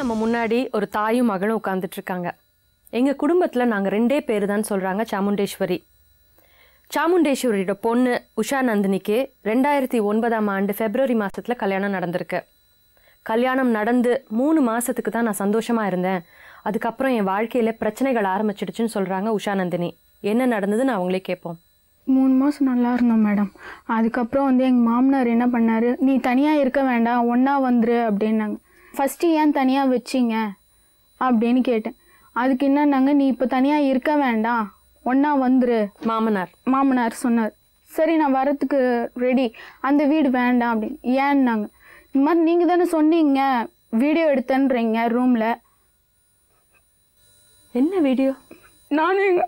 நம்ம முன்னாடி ஒரு தாயும் மகளும் உட்கார்ந்துட்டு இருக்காங்க எங்க குடும்பத்துல நாங்க ரெண்டே பேர் தான் சொல்றாங்க சாமுண்டேஸ்வரி சாமுண்டேஸ்வரியோட பொண்ணு உஷா நந்தினிக்கு ரெண்டாயிரத்தி ஒன்பதாம் ஆண்டு பிப்ரவரி மாசத்துல கல்யாணம் நடந்திருக்கு கல்யாணம் நடந்து மூணு மாசத்துக்கு தான் நான் சந்தோஷமா இருந்தேன் அதுக்கப்புறம் என் வாழ்க்கையில பிரச்சனைகள் ஆரம்பிச்சிடுச்சுன்னு சொல்றாங்க உஷா நந்தினி என்ன நடந்ததுன்னு அவங்களே கேட்போம் மூணு மாதம் நல்லா இருந்தோம் மேடம் அதுக்கப்புறம் வந்து எங்கள் மாமனார் என்ன பண்ணாரு நீ தனியாக இருக்க வேண்டாம் ஒன்றா வந்துரு அப்படின்னாங்க ஃபஸ்ட்டு ஏன் தனியாக வச்சிங்க அப்படின்னு கேட்டேன் அதுக்கு என்னன்னாங்க நீ இப்போ தனியாக இருக்க வேண்டாம் ஒன்றா வந்துரு மாமனார் மாமனார் சொன்னார் சரி நான் வரத்துக்கு ரெடி அந்த வீடு வேண்டாம் அப்படின்னு ஏன்னாங்க இந்த மாதிரி நீங்கள் தானே சொன்னீங்க வீடியோ எடுத்தேன்றீங்க ரூமில் என்ன வீடியோ நானும் எங்க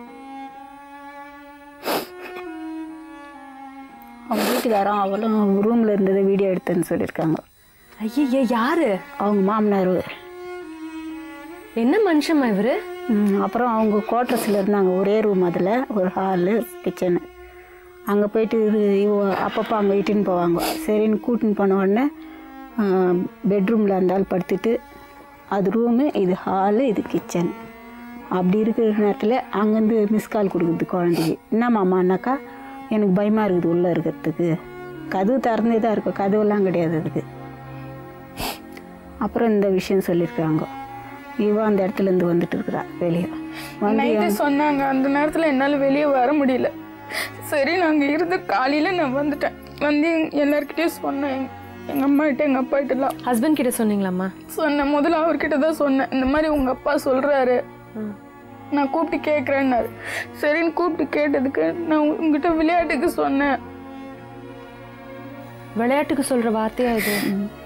அவங்க வீட்டுக்காரன் அவளும் ரூமில் இருந்ததை வீடியோ எடுத்தேன்னு சொல்லியிருக்காங்க ஐயே யாரு அவங்க மாமனார் என்ன மனுஷமா இவரு ம், அப்புறம் அவங்க குவார்ட்டர்ஸில் இருந்தாங்க ஒரே ரூம் அதில் ஒரு ஹாலு கிச்சனு அங்கே போயிட்டு இது இவ அப்பப்போ அங்கே இட்டுன்னு போவாங்க சரின்னு கூட்டின்னு போன உடனே பெட்ரூமில் இருந்தாலும் படுத்துட்டு அது ரூமு இது ஹாலு இது கிச்சன் அப்படி இருக்கிற நேரத்தில் அங்கேருந்து மிஸ் கால் கொடுக்குறது குழந்தைக்கு என்ன மாமான்னாக்கா எனக்கு பயமாக இருக்குது உள்ளே இருக்கிறதுக்கு கதவு திறந்தே தான் இருக்கும் கதவெல்லாம் கிடையாது அதுக்கு அப்புறம் இந்த விஷயம் சொல்லியிருக்காங்க இவ அந்த இடத்துல இருந்து வந்துட்டு இருக்கிறா வெளியே வந்து நைட்டு சொன்னாங்க அந்த நேரத்தில் என்னால் வெளியே வர முடியல சரி நாங்கள் இருந்து காலையில் நான் வந்துட்டேன் வந்து எங்க- எல்லார்கிட்டயும் சொன்னேன் எங்க- எங்க அம்மா கிட்ட எங்கள் அப்பா கிட்டலாம் ஹஸ்பண்ட் கிட்ட சொன்னீங்களாம்மா சொன்னேன் முதல்ல அவர்கிட்ட தான் சொன்னேன் இந்த மாதிரி உங்கள் அப்பா சொல்கிறாரு நான் கூப்பிட்டு கேட்குறேன்னாரு சரின்னு கூப்பிட்டு கேட்டதுக்கு நான் உங்ககிட்ட விளையாட்டுக்கு சொன்னேன் விளையாட்டுக்கு சொல்ற வார்த்தையா இது ம்.